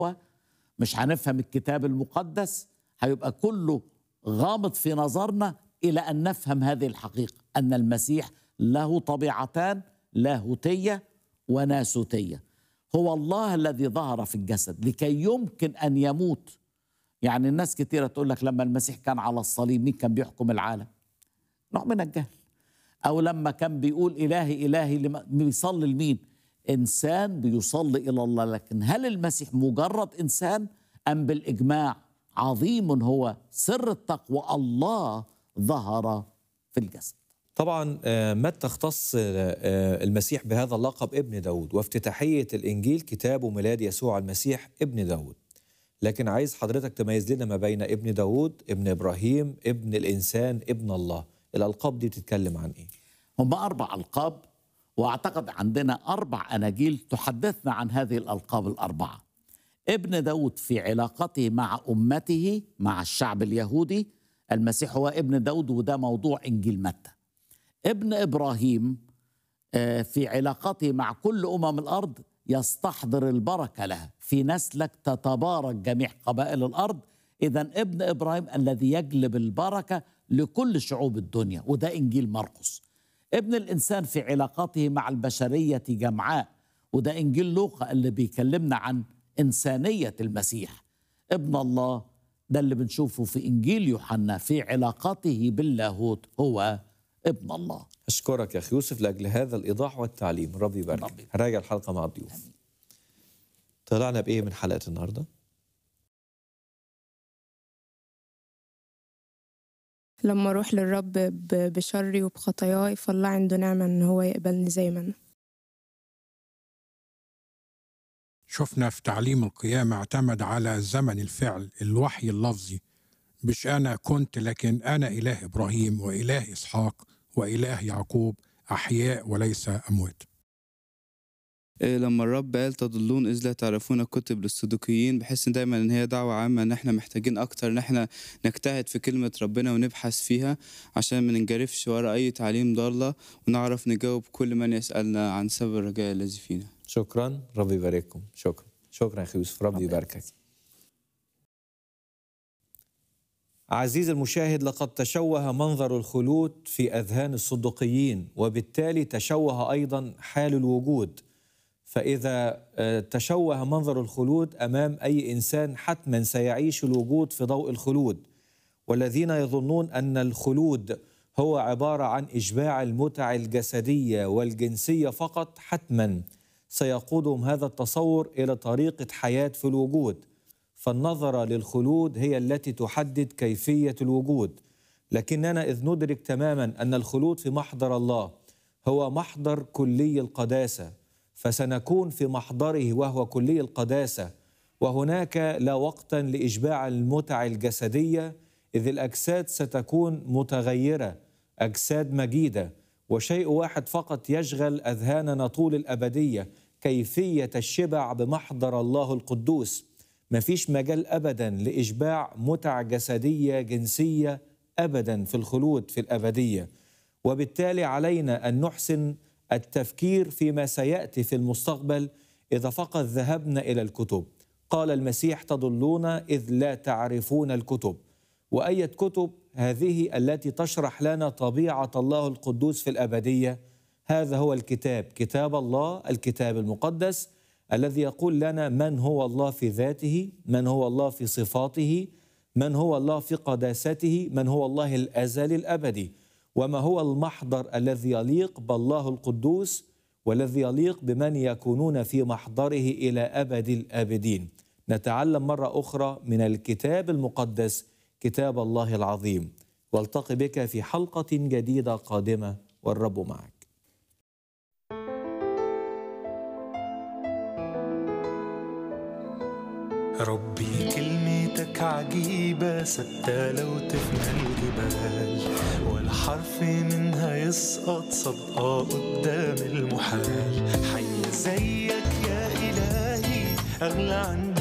مش هنفهم الكتاب المقدس هيبقى كله غامض في نظرنا الى ان نفهم هذه الحقيقه ان المسيح له طبيعتان لاهوتيه وناسوتيه هو الله الذي ظهر في الجسد لكي يمكن ان يموت يعني الناس كثيره تقول لك لما المسيح كان على الصليب مين كان بيحكم العالم نوع من الجهل او لما كان بيقول الهي الهي لما بيصلي لمين انسان بيصلي الى الله لكن هل المسيح مجرد انسان ام بالاجماع عظيم هو سر التقوى الله ظهر في الجسد طبعا آه، متى اختص آه، المسيح بهذا اللقب ابن داود وافتتاحية الإنجيل كتاب وميلاد يسوع المسيح ابن داود لكن عايز حضرتك تميز لنا ما بين ابن داود ابن إبراهيم ابن الإنسان ابن الله الألقاب دي بتتكلم عن إيه؟ هم أربع ألقاب وأعتقد عندنا أربع أناجيل تحدثنا عن هذه الألقاب الأربعة ابن داود في علاقته مع أمته مع الشعب اليهودي المسيح هو ابن داود وده موضوع إنجيل متى ابن إبراهيم آه، في علاقته مع كل أمم الأرض يستحضر البركة لها في نسلك تتبارك جميع قبائل الأرض إذا ابن إبراهيم الذي يجلب البركة لكل شعوب الدنيا وده إنجيل مرقس ابن الإنسان في علاقاته مع البشرية جمعاء وده إنجيل لوقا اللي بيكلمنا عن إنسانية المسيح ابن الله ده اللي بنشوفه في إنجيل يوحنا في علاقته باللاهوت هو ابن الله أشكرك يا أخي يوسف لأجل هذا الإيضاح والتعليم ربي يبارك ربي. هراجع الحلقة مع الضيوف طلعنا بإيه من حلقة النهاردة؟ لما اروح للرب ب- بشري وبخطاياي فالله عنده نعمة ان هو يقبلني زي ما انا شفنا في تعليم القيامة اعتمد على زمن الفعل الوحي اللفظي مش أنا كنت لكن أنا إله إبراهيم وإله إسحاق وإله يعقوب أحياء وليس أموات إيه لما الرب قال تضلون إذ لا تعرفون كتب للصدوقيين بحس إن دايما إن هي دعوة عامة إن إحنا محتاجين أكتر إن إحنا نجتهد في كلمة ربنا ونبحث فيها عشان ما ننجرفش ورا أي تعليم ضالة ونعرف نجاوب كل من يسألنا عن سبب الرجاء الذي فينا شكرا ربي يبارككم شكرا شكرا يا أخي يوسف ربي يباركك عزيزي المشاهد لقد تشوه منظر الخلود في أذهان الصدقيين وبالتالي تشوه أيضا حال الوجود فإذا آه، تشوه منظر الخلود أمام أي إنسان حتما سيعيش الوجود في ضوء الخلود والذين يظنون أن الخلود هو عبارة عن إشباع المتع الجسدية والجنسية فقط حتما سيقودهم هذا التصور إلى طريقة حياة في الوجود فالنظرة للخلود هي التي تحدد كيفية الوجود لكننا إذ ندرك تماما أن الخلود في محضر الله هو محضر كلي القداسة فسنكون في محضره وهو كلي القداسة وهناك لا وقتا لإشباع المتع الجسدية إذ الأجساد ستكون متغيرة أجساد مجيدة وشيء واحد فقط يشغل أذهاننا طول الأبدية كيفية الشبع بمحضر الله القدوس مفيش مجال أبدا لإشباع متع جسدية جنسية أبدا في الخلود في الأبدية وبالتالي علينا أن نحسن التفكير فيما سيأتي في المستقبل إذا فقط ذهبنا إلى الكتب قال المسيح تضلون إذ لا تعرفون الكتب وأية كتب هذه التي تشرح لنا طبيعة الله القدوس في الأبدية هذا هو الكتاب كتاب الله الكتاب المقدس الذي يقول لنا من هو الله في ذاته من هو الله في صفاته من هو الله في قداسته من هو الله الأزلي الأبدي وما هو المحضر الذي يليق بالله القدوس والذي يليق بمن يكونون في محضره إلى أبد الآبدين نتعلم مرة أخرى من الكتاب المقدس كتاب الله العظيم والتقي بك في حلقة جديدة قادمة والرب معك ربي كلمتك عجيبة ثابتة لو تفنى الجبال ولا حرف منها يسقط صدقة قدام المحال حي زيك يا إلهي أغلى عندي